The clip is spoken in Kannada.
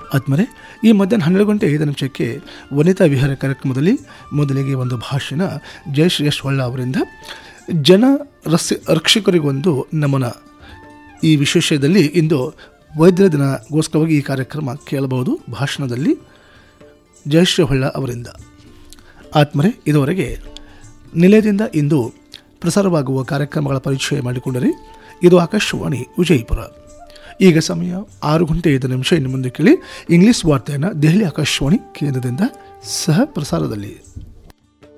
ಆದ್ಮೇಲೆ ಈ ಮಧ್ಯಾಹ್ನ ಹನ್ನೆರಡು ಗಂಟೆ ಐದು ನಿಮಿಷಕ್ಕೆ ವನಿತಾ ವಿಹಾರ ಕಾರ್ಯಕ್ರಮದಲ್ಲಿ ಮೊದಲಿಗೆ ಒಂದು ಭಾಷಣ ಜಯಶ್ರೀ ಯಶ್ ಹೊಳ್ಳ ಅವರಿಂದ ಜನ ರಸ್ತೆ ರಕ್ಷಕರಿಗೊಂದು ನಮನ ಈ ವಿಶೇಷದಲ್ಲಿ ಇಂದು ವೈದ್ಯರ ದಿನಗೋಸ್ಕರವಾಗಿ ಈ ಕಾರ್ಯಕ್ರಮ ಕೇಳಬಹುದು ಭಾಷಣದಲ್ಲಿ ಜಯಶ್ರೀ ಹೊಳ್ಳ ಅವರಿಂದ ಆತ್ಮರೆ ಇದುವರೆಗೆ ನಿಲಯದಿಂದ ಇಂದು ಪ್ರಸಾರವಾಗುವ ಕಾರ್ಯಕ್ರಮಗಳ ಪರಿಚಯ ಮಾಡಿಕೊಂಡರೆ ಇದು ಆಕಾಶವಾಣಿ ವಿಜಯಪುರ ಈಗ ಸಮಯ ಆರು ಗಂಟೆ ಐದು ನಿಮಿಷ ಇನ್ನು ಮುಂದೆ ಕೇಳಿ ಇಂಗ್ಲಿಷ್ ವಾರ್ತೆಯನ್ನು ದೆಹಲಿ ಆಕಾಶವಾಣಿ ಕೇಂದ್ರದಿಂದ ಸಹ ಪ್ರಸಾರದಲ್ಲಿ